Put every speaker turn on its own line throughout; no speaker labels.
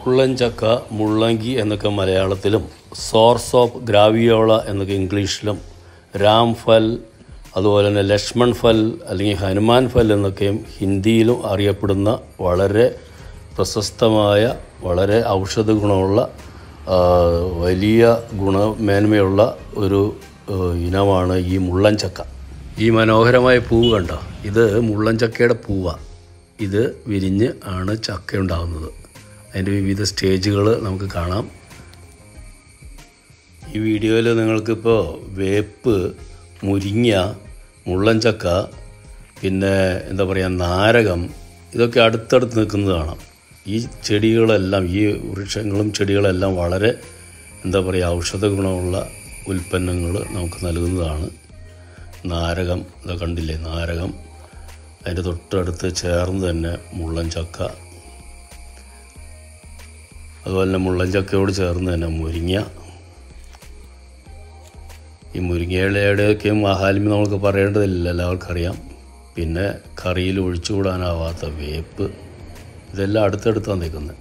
മുള്ളൻചക്ക മുള്ളങ്കി എന്നൊക്കെ മലയാളത്തിലും source of ഗ്രാവിയോള എന്നൊക്കെ ഇംഗ്ലീഷിലും രാംഫൽ അതുപോലെ തന്നെ ലക്ഷ്മൺ ഫൽ അല്ലെങ്കിൽ ഹനുമാൻ ഫൽ എന്നൊക്കെയും ഹിന്ദിയിലും അറിയപ്പെടുന്ന വളരെ പ്രശസ്തമായ വളരെ ഔഷധ ഗുണമുള്ള ആ, വലിയ ഗുണമേന്മയുള്ള ഒരു ആ, ഇനമാണ് ഈ മുള്ളൻചക്ക ഈ മനോഹരമായ പൂവ് കണ്ടോ ഇത് മുള്ളൻചക്കയുടെ പൂവാണ് ഇത് വിരിഞ്ഞ് ആണ് ചക്ക ഉണ്ടാകുന്നത് അതിൻ്റെ വിവിധ സ്റ്റേജുകൾ നമുക്ക് കാണാം ഈ വീഡിയോയിൽ നിങ്ങൾക്കിപ്പോൾ വേപ്പ് മുരിങ്ങ മുള്ളൻചക്ക പിന്നെ എന്താ പറയുക നാരകം ഇതൊക്കെ അടുത്തടുത്ത് നിൽക്കുന്നത് കാണാം ഈ ചെടികളെല്ലാം ഈ വൃക്ഷങ്ങളും ചെടികളെല്ലാം വളരെ എന്താ പറയുക ഔഷധ ഗുണമുള്ള ഉൽപ്പന്നങ്ങൾ നമുക്ക് നൽകുന്നതാണ് നാരകം ഇതൊക്കെ കണ്ടില്ലേ നാരകം അതിൻ്റെ തൊട്ടടുത്ത് ചേർന്ന് തന്നെ മുള്ളൻചക്ക അതുപോലെ തന്നെ മുള്ളൻചക്കയോട് ചേർന്ന് തന്നെ മുരിങ്ങ ഈ മുരിങ്ങയിലയുടെയൊക്കെ മഹാത്മ്യം നമുക്ക് പറയേണ്ടതില്ല എല്ലാവർക്കും അറിയാം പിന്നെ കറിയിൽ ഒഴിച്ചുകൂടാനാവാത്ത വേപ്പ് ഇതെല്ലാം അടുത്തടുത്താണ് നിൽക്കുന്നത്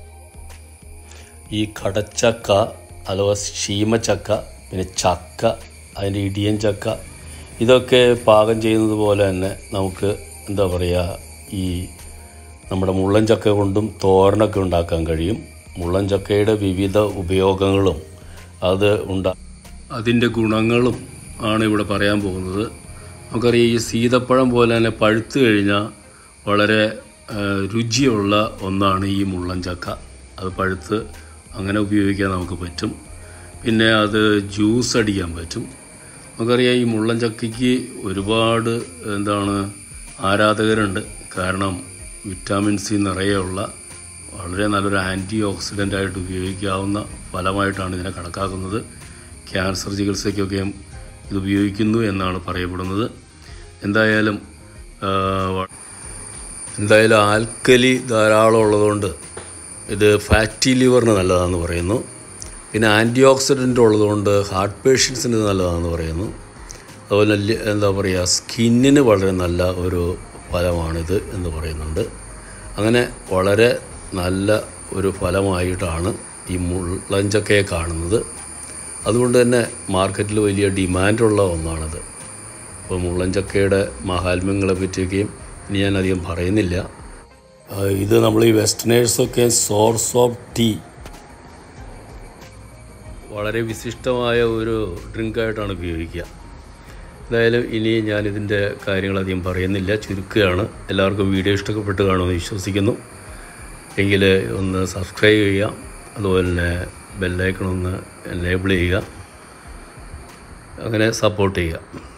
ഈ കടച്ചക്ക അഥവാ ശീമച്ചക്ക പിന്നെ ചക്ക അതിൻ്റെ ഇടിയൻ ചക്ക ഇതൊക്കെ പാകം ചെയ്യുന്നത് പോലെ തന്നെ നമുക്ക് എന്താ പറയുക ഈ നമ്മുടെ മുള്ളൻ ചക്ക കൊണ്ടും തോരനൊക്കെ ഉണ്ടാക്കാൻ കഴിയും മുള്ളൻ ചക്കയുടെ വിവിധ ഉപയോഗങ്ങളും അത് ഉണ്ടാ അതിൻ്റെ ഗുണങ്ങളും ആണ് ഇവിടെ പറയാൻ പോകുന്നത് നമുക്കറിയാം ഈ സീതപ്പഴം പോലെ തന്നെ പഴുത്തു കഴിഞ്ഞാൽ വളരെ ആ, രുചിയുള്ള ഒന്നാണ് ഈ മുള്ളൻ ചക്ക അത് പഴുത്ത് അങ്ങനെ ഉപയോഗിക്കാൻ നമുക്ക് പറ്റും പിന്നെ അത് ജ്യൂസ് അടിക്കാൻ പറ്റും നമുക്കറിയാം ഈ മുള്ളൻ ചക്കയ്ക്ക് ഒരുപാട് എന്താണ് ആരാധകരുണ്ട് കാരണം വിറ്റാമിൻ സി നിറയെയുള്ള വളരെ നല്ലൊരു ആൻറ്റി ഓക്സിഡൻ്റ് ആയിട്ട് ഉപയോഗിക്കാവുന്ന ഫലമായിട്ടാണ് ഇതിനെ കണക്കാക്കുന്നത് ക്യാൻസർ ചികിത്സയ്ക്കൊക്കെയും ഇത് ഉപയോഗിക്കുന്നു എന്നാണ് പറയപ്പെടുന്നത് എന്തായാലും ആ, വ- എന്തായാലും ആൽക്കലി ധാരാളം ഉള്ളതുകൊണ്ട് ഇത് ഫാറ്റി ലിവറിന് നല്ലതാണെന്ന് പറയുന്നു പിന്നെ ആൻറ്റി ഓക്സിഡൻ്റ് ഉള്ളതുകൊണ്ട് ഹാർട്ട് പേഷ്യൻസിന് ഇത് നല്ലതാണെന്ന് പറയുന്നു അതുപോലെ ലി- എന്താ പറയുക സ്കിന്നിന് വളരെ നല്ല ഒരു ഫലമാണിത് എന്ന് പറയുന്നുണ്ട് അങ്ങനെ വളരെ നല്ല ഒരു ഫലമായിട്ടാണ് ഈ മുള്ളഞ്ചക്കയെ കാണുന്നത് അതുകൊണ്ട് തന്നെ മാർക്കറ്റിൽ വലിയ ഡിമാൻഡുള്ള ഒന്നാണിത് അപ്പോൾ മുള്ളഞ്ചക്കയുടെ മഹാത്മ്യങ്ങളെ പറ്റിയൊക്കെയും ഇനി ഞാൻ അധികം പറയുന്നില്ല ആ, ഇത് നമ്മൾ ഈ വെസ്റ്റേണേഴ്സൊക്കെ സോർസ് ഓഫ് ടീ വളരെ വിശിഷ്ടമായ ഒരു ഡ്രിങ്കായിട്ടാണ് ഉപയോഗിക്കുക എന്തായാലും ഇനി ഞാനിതിൻ്റെ കാര്യങ്ങളധികം പറയുന്നില്ല ചുരുക്കുകയാണ് എല്ലാവർക്കും വീഡിയോ ഇഷ്ടപ്പെട്ട് കാണുമെന്ന് വിശ്വസിക്കുന്നു എങ്കിൽ ഒന്ന് സബ്സ്ക്രൈബ് ചെയ്യുക അതുപോലെ തന്നെ ബെല്ലൈക്കൺ ഒന്ന് എനേബിൾ ചെയ്യുക അങ്ങനെ സപ്പോർട്ട് ചെയ്യുക